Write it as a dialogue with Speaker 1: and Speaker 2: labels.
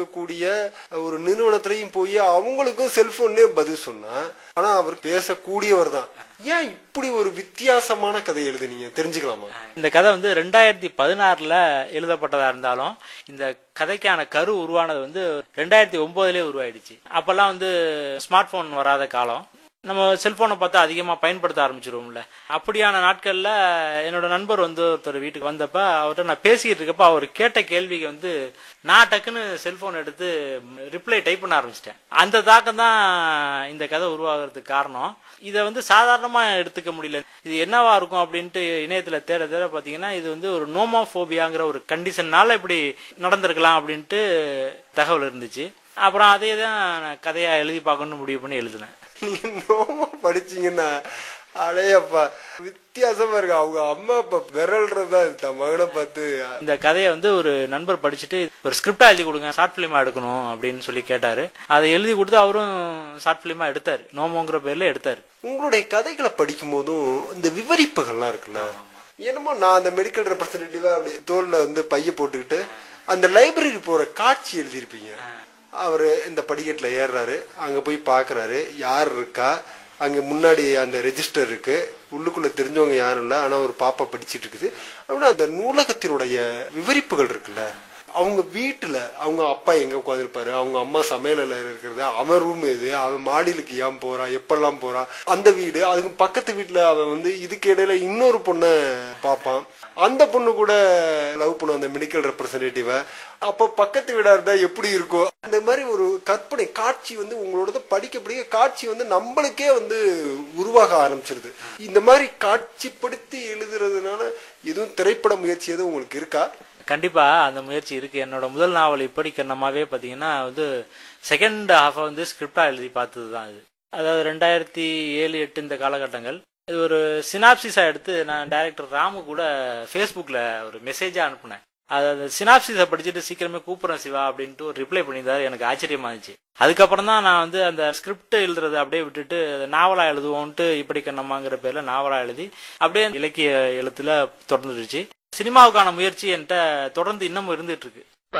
Speaker 1: இருக்கக்கூடிய ஒரு நிறுவனத்திலையும் போய் அவங்களுக்கும் செல்போன்லயே பதில் சொன்னா ஆனா அவர் பேசக்கூடியவர் தான் ஏன் இப்படி ஒரு வித்தியாசமான கதை எழுதுனீங்க தெரிஞ்சுக்கலாமா
Speaker 2: இந்த கதை வந்து ரெண்டாயிரத்தி பதினாறுல எழுதப்பட்டதா இருந்தாலும் இந்த கதைக்கான கரு உருவானது வந்து ரெண்டாயிரத்தி ஒன்பதுலயே உருவாயிடுச்சு அப்பெல்லாம் வந்து ஸ்மார்ட் போன் வராத காலம் நம்ம செல்போனை பார்த்து அதிகமாக பயன்படுத்த ஆரம்பிச்சிருவோம்ல அப்படியான நாட்களில் என்னோட நண்பர் வந்து ஒருத்தர் வீட்டுக்கு வந்தப்ப அவர்கிட்ட நான் பேசிக்கிட்டு இருக்கப்ப அவர் கேட்ட கேள்விக்கு வந்து நான் டக்குன்னு செல்போன் எடுத்து ரிப்ளை டைப் பண்ண ஆரம்பிச்சிட்டேன் அந்த தாக்கம் தான் இந்த கதை உருவாகிறதுக்கு காரணம் இதை வந்து சாதாரணமாக எடுத்துக்க முடியல இது என்னவா இருக்கும் அப்படின்ட்டு இணையத்தில் தேட தேட பார்த்தீங்கன்னா இது வந்து ஒரு நோமோஃபோபியாங்கிற ஒரு கண்டிஷன்னால இப்படி நடந்திருக்கலாம் அப்படின்ட்டு தகவல் இருந்துச்சு அப்புறம் அதே தான் நான் கதையாக எழுதி பார்க்கணும்னு முடிவு பண்ணி எழுதினேன்
Speaker 1: நீங்க நோமா படிச்சீங்கன்னா அடையப்பா வித்தியாசமா இருக்கு அவங்க அம்மா அப்பா விரல்றதா தன் மகனை பார்த்து
Speaker 2: இந்த கதையை வந்து ஒரு நண்பர் படிச்சுட்டு ஒரு ஸ்கிரிப்டா எழுதி கொடுங்க ஷார்ட் ஃபிலிமா எடுக்கணும் அப்படின்னு சொல்லி கேட்டாரு அதை எழுதி கொடுத்து அவரும் ஷார்ட் ஃபிலிமா எடுத்தாரு நோமோங்கிற பேர்ல எடுத்தாரு
Speaker 1: உங்களுடைய கதைகளை படிக்கும் போதும் இந்த விவரிப்புகள்லாம் இருக்குல்ல என்னமோ நான் அந்த மெடிக்கல் ரெப்ரசன்டேட்டிவா அப்படி தோல்ல வந்து பைய போட்டுக்கிட்டு அந்த லைப்ரரி போற காட்சி எழுதியிருப்பீங்க அவரு இந்த படிக்கட்டுல ஏறுறாரு அங்க போய் பாக்குறாரு யார் இருக்கா அங்க முன்னாடி அந்த ரெஜிஸ்டர் இருக்கு உள்ளுக்குள்ள தெரிஞ்சவங்க யாரும் இல்ல ஆனா ஒரு பாப்பா படிச்சிட்டு இருக்குது அப்படின்னா அந்த நூலகத்தினுடைய விவரிப்புகள் இருக்குல்ல அவங்க வீட்டுல அவங்க அப்பா எங்க உட்காந்துருப்பாரு அவங்க அம்மா சமையலில் இருக்கிறது அவன் ரூம் எது அவன் மாடியிலுக்கு ஏன் போறான் எப்பெல்லாம் போறான் அந்த வீடு அதுக்கு பக்கத்து வீட்டுல அவன் வந்து இதுக்கு இடையில இன்னொரு பொண்ணை பார்ப்பான் அந்த பொண்ணு கூட லவ் பண்ணும் அந்த மெடிக்கல் ரெப்ரசன்டேட்டிவ அப்போ பக்கத்து வீடா இருந்தா எப்படி இருக்கும் அந்த மாதிரி ஒரு கற்பனை காட்சி வந்து உங்களோட படிக்க படிக்க காட்சி வந்து நம்மளுக்கே வந்து உருவாக ஆரம்பிச்சிருது இந்த மாதிரி காட்சிப்படுத்தி எழுதுறதுனால எதுவும் திரைப்பட முயற்சி எதுவும் உங்களுக்கு இருக்கா
Speaker 2: கண்டிப்பா அந்த முயற்சி இருக்கு என்னோட முதல் நாவல் இப்படி கண்ணமாவே பாத்தீங்கன்னா வந்து செகண்ட் ஹாஃப வந்து ஸ்கிரிப்டா எழுதி பார்த்தது தான் இது அதாவது ரெண்டாயிரத்தி ஏழு எட்டு இந்த காலகட்டங்கள் இது ஒரு சினாப்சிஸா எடுத்து நான் டைரக்டர் ராமு கூட ஃபேஸ்புக்ல ஒரு மெசேஜா அனுப்புனேன் அது அந்த சினாப்சிஸை படிச்சுட்டு சீக்கிரமே கூப்பிடுறேன் சிவா அப்படின்ட்டு ஒரு ரிப்ளை பண்ணியிருந்தாரு எனக்கு ஆச்சரியமா இருந்துச்சு அதுக்கப்புறம் தான் நான் வந்து அந்த ஸ்கிரிப்ட் எழுதுறதை அப்படியே விட்டுட்டு அதை நாவலா எழுதுவோன்ட்டு இப்படி கண்ணம்மாங்கிற பேர்ல நாவலா எழுதி அப்படியே இலக்கிய எழுத்துல தொடர்ந்துருச்சு சினிமாவுக்கான முயற்சி என்கிட்ட தொடர்ந்து இன்னமும் இருந்துட்டு இருக்கு